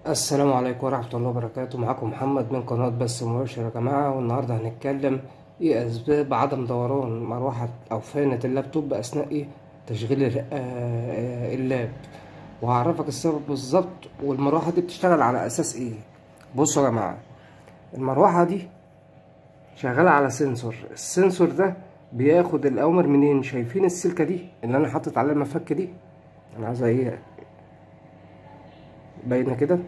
السلام عليكم ورحمة الله وبركاته معاكم محمد من قناة بس مباشر يا جماعة والنهاردة هنتكلم ايه أسباب عدم دوران مروحة أو فانة اللابتوب أثناء ايه تشغيل ال- آه، آه، اللاب وهعرفك السبب بالظبط والمروحة دي بتشتغل على أساس ايه بصوا يا جماعة المروحة دي شغالة على سنسور السنسور ده بياخد الأوامر منين شايفين السلكة دي اللي أنا حاطط عليها المفك دي أنا عايزها ايه باينة كده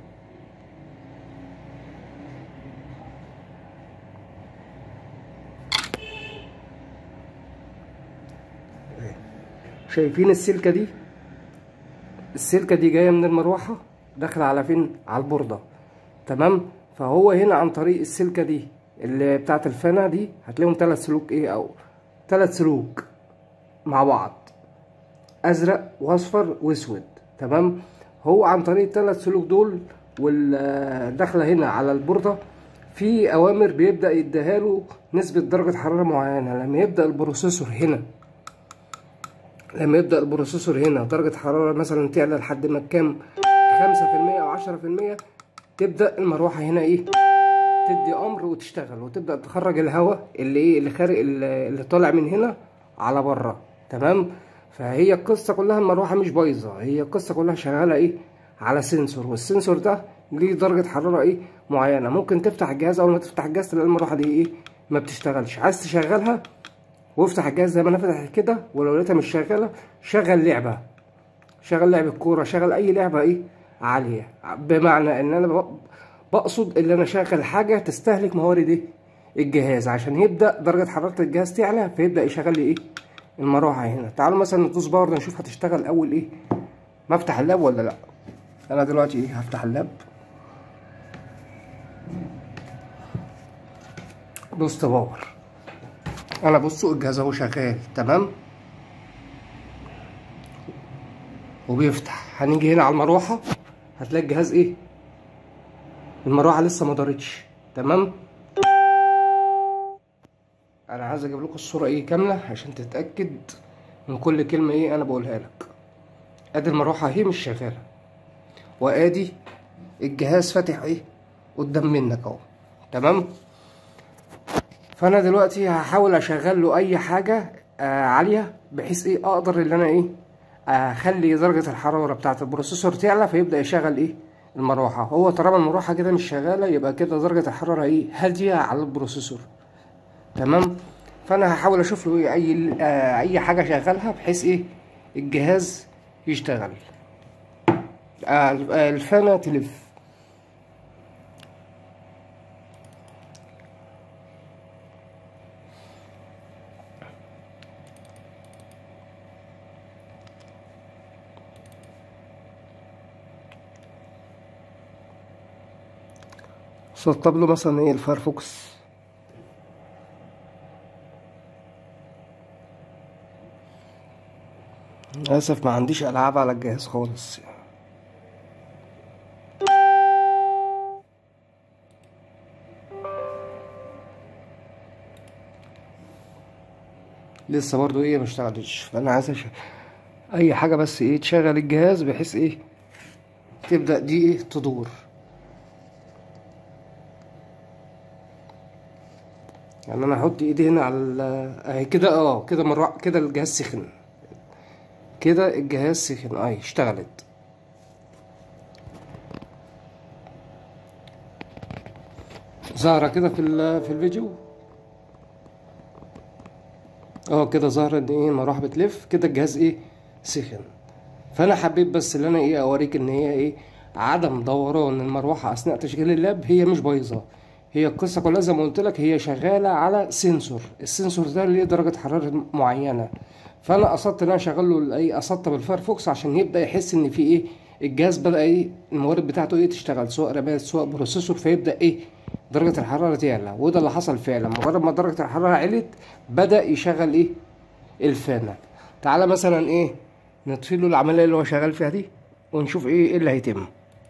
شايفين السلكة دي السلكة دي جاية من المروحة داخلة على فين على البوردة تمام فهو هنا عن طريق السلكة دي اللي بتاعت الفانة دي هتلاقيهم تلات سلوك ايه او تلات سلوك مع بعض ازرق واصفر واسود تمام هو عن طريق التلات سلوك دول والداخله هنا على البوردة في اوامر بيبدا يديها له نسبه درجه حراره معينه لما يبدا البروسيسور هنا لما يبدا البروسيسور هنا درجه حراره مثلا تعلى لحد ما كام خمسة في المية او عشرة في المية تبدا المروحه هنا ايه تدي امر وتشتغل وتبدا تخرج الهواء اللي ايه اللي خارج اللي اللي طالع من هنا على بره تمام فهي القصه كلها المروحه مش بايظه هي القصه كلها شغاله ايه على سنسور والسنسور ده ليه درجه حراره ايه معينه ممكن تفتح الجهاز اول ما تفتح الجهاز تلاقي المروحه دي ايه ما بتشتغلش عايز تشغلها وافتح الجهاز زي ما انا فاتح كده ولو لقيتها مش شغاله شغل لعبه شغل لعبه كوره شغل اي لعبه ايه عاليه بمعنى ان انا ب- بقصد ان انا شغل حاجه تستهلك موارد ايه الجهاز عشان يبدا درجه حراره الجهاز تعلى فيبدا يشغل لي ايه المروحه هنا تعالوا مثلا ندوس باور نشوف هتشتغل اول ايه ما افتح اللاب ولا لا انا دلوقتي ايه هفتح اللاب دوست باور انا بصوا الجهاز اهو شغال تمام وبيفتح هنيجي هنا على المروحه هتلاقي الجهاز ايه المروحه لسه ما دارتش تمام انا عايز اجيب لكم الصوره ايه كامله عشان تتاكد من كل كلمه ايه انا بقولها لك ادي المروحه اهي مش شغاله وادي الجهاز فاتح ايه قدام منك اهو تمام فانا دلوقتي هحاول اشغل له اي حاجه آه عاليه بحيث ايه اقدر ان انا ايه اخلي درجه الحراره بتاعه البروسيسور تعلى فيبدا يشغل ايه المروحه هو طالما المروحه كده مش شغاله يبقى كده درجه الحراره ايه هاديه على البروسيسور تمام فانا هحاول اشوف له ايه اي آه اي حاجه شغالها بحيث ايه الجهاز يشتغل آه الفانه تلف سطب له مثلا ايه الفايرفوكس للاسف ما عنديش العاب على الجهاز خالص لسه برضو ايه ما اشتغلتش فانا عايز أش... اي حاجه بس ايه تشغل الجهاز بحيث ايه تبدا دي ايه تدور يعني انا احط ايدي هنا على ال- اهي كده اه كده مره كده الجهاز سخن كده الجهاز سخن اهي اشتغلت ظاهرة كده في ال- في الفيديو اه كده ظاهرة ان ايه المروحة بتلف كده الجهاز ايه سخن فانا حبيت بس ان انا ايه اوريك ان هي ايه عدم دوران المروحة اثناء تشغيل اللاب هي مش بايظة هي القصة كلها زي ما قلت لك هي شغالة على سنسور السنسور ده ليه درجة حرارة معينة فانا قصدت ان انا اشغل له ايه اسطب الفايرفوكس عشان يبدا يحس ان في ايه الجهاز بدا ايه الموارد بتاعته ايه تشتغل سواء رامات سواء بروسيسور فيبدا ايه درجة الحرارة تعلى وده اللي حصل فعلا مجرد ما درجة الحرارة علت بدأ يشغل ايه الفانة تعالى مثلا ايه نطفي له العملية اللي هو شغال فيها دي ونشوف ايه ايه اللي هيتم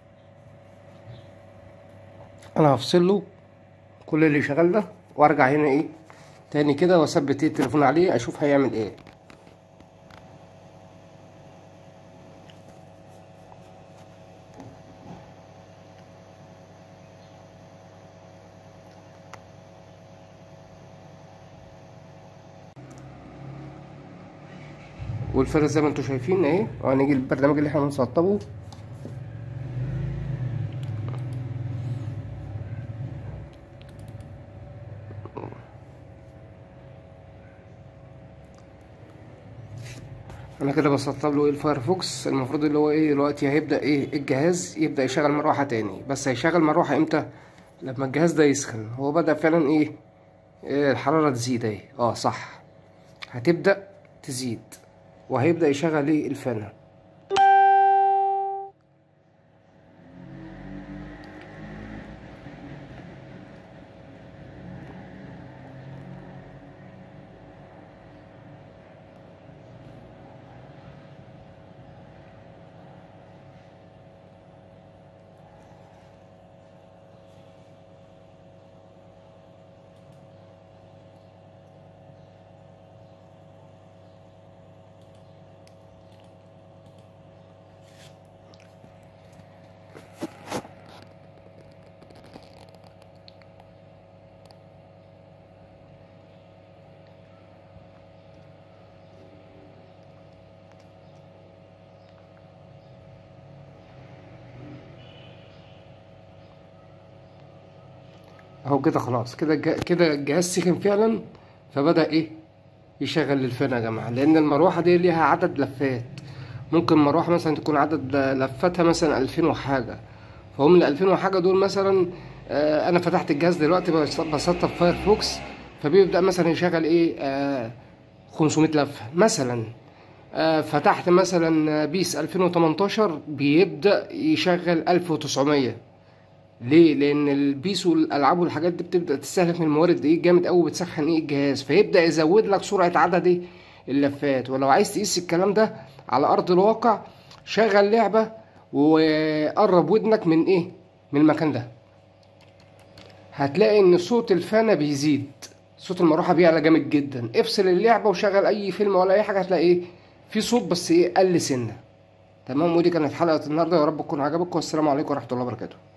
انا هفصل له كل اللي شغال ده وارجع هنا ايه تاني كده واثبت ايه التليفون عليه اشوف هيعمل ايه والفرق زي ما انتم شايفين اهي وهنيجي البرنامج اللي احنا بنسطبه انا كده بسطب له ايه الفايرفوكس المفروض اللي هو ايه دلوقتي هيبدا ايه الجهاز يبدا يشغل مروحه تاني بس هيشغل مروحه امتى لما الجهاز ده يسخن هو بدا فعلا ايه, إيه الحراره تزيد اهي اه صح هتبدا تزيد وهيبدا يشغل ايه الفانه اهو كده خلاص كده الج- كده الجهاز سخن فعلا فبدأ ايه يشغل الفان يا جماعة لأن المروحة دي ليها عدد لفات ممكن مروحة مثلا تكون عدد لفاتها مثلا ألفين وحاجة فهم الألفين وحاجة دول مثلا آه، أنا فتحت الجهاز دلوقتي بس- بسطب فايرفوكس فبيبدأ مثلا يشغل ايه آه 500 لفة مثلا آه، فتحت مثلا بيس 2018 بيبدأ يشغل 1900 ليه؟ لأن البيس والألعاب والحاجات دي بتبدأ تستهلك من الموارد إيه جامد أوي بتسخن إيه الجهاز فيبدأ يزود لك سرعة عدد إيه اللفات ولو عايز تقيس الكلام ده على أرض الواقع شغل لعبة وقرب ودنك من إيه؟ من المكان ده هتلاقي إن صوت الفانة بيزيد صوت المروحة بيعلى جامد جدا افصل اللعبة وشغل أي فيلم ولا أي حاجة هتلاقي إيه في صوت بس إيه قل سنة تمام ودي كانت حلقة النهاردة يا رب تكون عجبكم والسلام عليكم ورحمة الله وبركاته